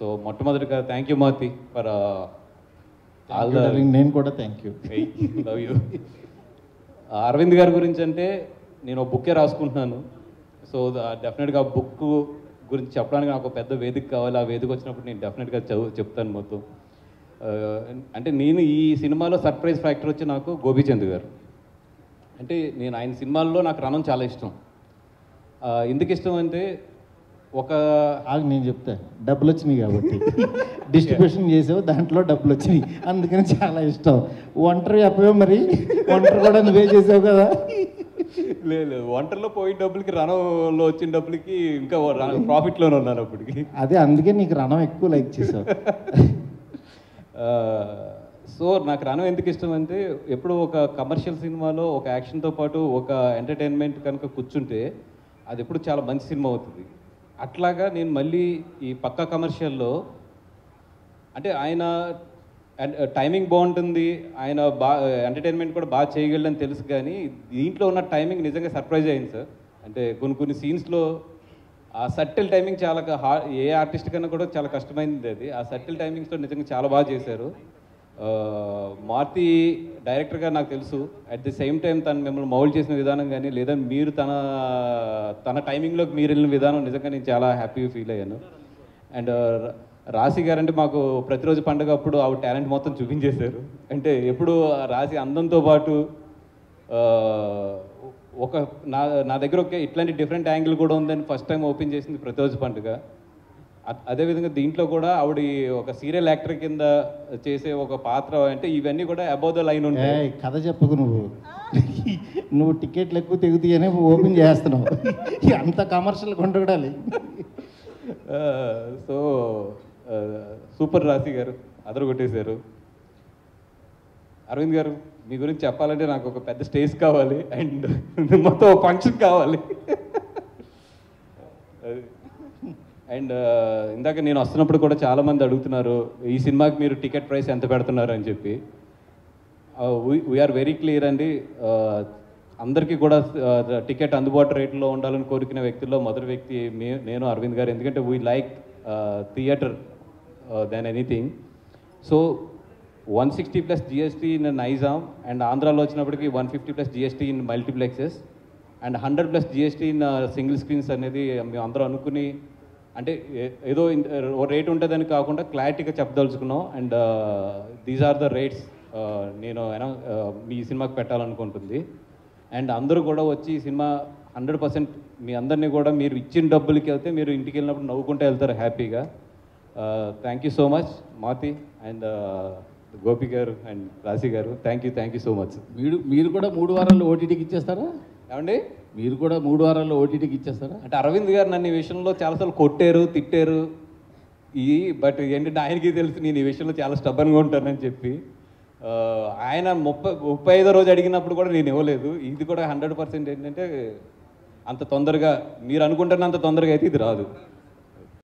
so మొట్టమొదటిగా thank you Mathi for all the నేను కూడా thank you love you Aravind గారి గురించి అంటే నేను ఒక బుక్కే రాసుకుంటున్నాను సో డెఫినెట్గా ఆ బుక్ గురించి చెప్పడానికి నాకు ఒక పెద్ద వేదిక కావాలి ఆ వేదిక వచ్చినప్పుడు నేను డెఫినెట్గా చదువు చెప్తాను మొత్తం ఆ, అంటే నేను ఈ సినిమాలో సర్ప్రైజ్ ఫ్యాక్టర్ వచ్చి నాకు గోపీచంద్ గారు అంటే నేను ఆయన సినిమాల్లో నాకు రణం చాలా ఇష్టం ఆ, ఎందుకు ఇష్టం అంటే ఒక ఆగు నేను చెప్తా డబ్బులు వచ్చినాయి కాబట్టి డిస్ట్రిబ్యూషన్ చేసావు దాంట్లో డబ్బులు వచ్చినాయి అందుకని చాలా ఇష్టం ఒంటరి చెప్పవే మరి ఒంటరి కూడా నువ్వే చేసావు కదా లేదు లేదు ఒంటరిలో పోయిన డబ్బులకి రణంలో వచ్చిన డబ్బులకి ఇంకా ప్రాఫిట్లోనే ఉన్నాను అప్పటికి అదే అందుకే నీకు రణం ఎక్కువ లైక్ చేసావు సో నాకు రణం ఎందుకు ఇష్టం అంటే ఎప్పుడు ఒక కమర్షియల్ సినిమాలో ఒక యాక్షన్తో పాటు ఒక ఎంటర్టైన్మెంట్ కనుక కూర్చుంటే అది ఎప్పుడు చాలా మంచి సినిమా అవుతుంది అట్లాగా నేను మళ్ళీ ఈ పక్కా కమర్షియల్లో అంటే ఆయన టైమింగ్ బాగుంటుంది ఆయన బా ఎంటర్టైన్మెంట్ కూడా బాగా చేయగలడని తెలుసు కానీ దీంట్లో ఉన్న టైమింగ్ నిజంగా సర్ప్రైజ్ అయింది సార్ అంటే కొన్ని కొన్ని సీన్స్లో ఆ సర్టిల్ టైమింగ్ చాలా హా ఏ ఆర్టిస్ట్ కన్నా కూడా చాలా కష్టమైంది అది ఆ సర్టిల్ టైమింగ్స్లో నిజంగా చాలా బాగా చేశారు ఆ, మార్తి డైరెక్టర్గా నాకు తెలుసు అట్ ది సేమ్ టైం తను మిమ్మల్ని మౌల్డ్ చేసిన విధానం కానీ లేదా మీరు తన తన టైమింగ్లోకి మీరు వెళ్ళిన విధానం నిజంగా నేను చాలా హ్యాపీగా ఫీల్ అయ్యాను అండ్ రాశి గారు అంటే మాకు ప్రతిరోజు పండుగ అప్పుడు ఆవిడ టాలెంట్ మొత్తం చూపించేశారు అంటే ఎప్పుడు ఆ రాశి అందంతో పాటు ఆ, ఒక నా నా దగ్గర ఒక ఇట్లాంటి డిఫరెంట్ యాంగిల్ కూడా ఉందని ఫస్ట్ టైం ఓపెన్ చేసింది ప్రతిరోజు పండుగ అ- అదేవిధంగా దీంట్లో కూడా ఆవిడ ఒక సీరియల్ యాక్టర్ కింద చేసే ఒక పాత్ర అంటే ఇవన్నీ కూడా అబౌవ్ ద లైన్ ఉంటాయి ఏయ్, కథ చెప్పకు నువ్వు నువ్వు టికెట్లు ఎక్కువ తెగుతాయని ఓపెన్ చేస్తున్నావు అంత కమర్షియల్ కొండగడాలి సో సూపర్ రాశి గారు అదరు కొట్టేశారు అరవింద్ గారు మీ గురించి చెప్పాలంటే నాకు ఒక పెద్ద స్టేజ్ కావాలి అండ్ మొత్తం ఫంక్షన్ కావాలి అండ్ ఇందాక నేను వస్తున్నప్పుడు కూడా చాలా మంది అడుగుతున్నారు ఈ సినిమాకి మీరు టికెట్ ప్రైస్ ఎంత పెడుతున్నారు అని చెప్పి వీఆర్ వెరీ క్లియర్ అండి Uh, అందరికీ కూడా టికెట్ అందుబాటు రేట్లో ఉండాలని కోరుకునే వ్యక్తుల్లో మొదటి వ్యక్తి మే- నేను అరవింద్ గారు ఎందుకంటే we like theatre then anything so one sixty plus GST in Nizam and ఆంధ్రాలో వచ్చినప్పటికి one fifty plus GST in multiplexes and hundred plus GST in single screens అనేది మేము అందరూ అనుకుని అంటే ఏ- ఏదో రేట్ ఉంటుందని కాకుండా క్లారిటీగా చెప్పదలుచుకున్నాం and these are the rates నేను అనౌ- ఆ, మీ సినిమాకి పెట్టాలనుకుంటుంది అండ్ అందరూ కూడా వచ్చి ఈ సినిమా హండ్రెడ్ పర్సెంట్ మీ అందరినీ కూడా మీరు ఇచ్చిన డబ్బులకి వెళ్తే మీరు ఇంటికి వెళ్ళినప్పుడు నవ్వుకుంటూ వెళ్తారు హ్యాపీగా thank you so much Mathi and Gopi garu and Rashi garu thank you thank you so much మీరు మీరు కూడా మూడు వారాల్లో ఓటీటీకి ఇచ్చేస్తారా ఏమండి మీరు కూడా మూడు వారాల్లో ఓటీటీకి ఇచ్చేస్తారా అంటే అరవింద్ గారు నన్ను ఈ విషయంలో చాలాసార్లు కొట్టారు తిట్టారు ఈ బట్ ఏంటంటే ఆయనకి తెలుసు నేను ఈ విషయంలో చాలా స్టబ్బన్గా ఉంటానని చెప్పి ఆ, ఆయన ముప్పై ముప్పై ఐదో రోజు అడిగినప్పుడు కూడా నేను ఇవ్వలేదు ఇది కూడా హండ్రెడ్ పర్సెంట్ ఏంటంటే అంత తొందరగా మీరు అనుకుంటున్నంత తొందరగా అయితే ఇది రాదు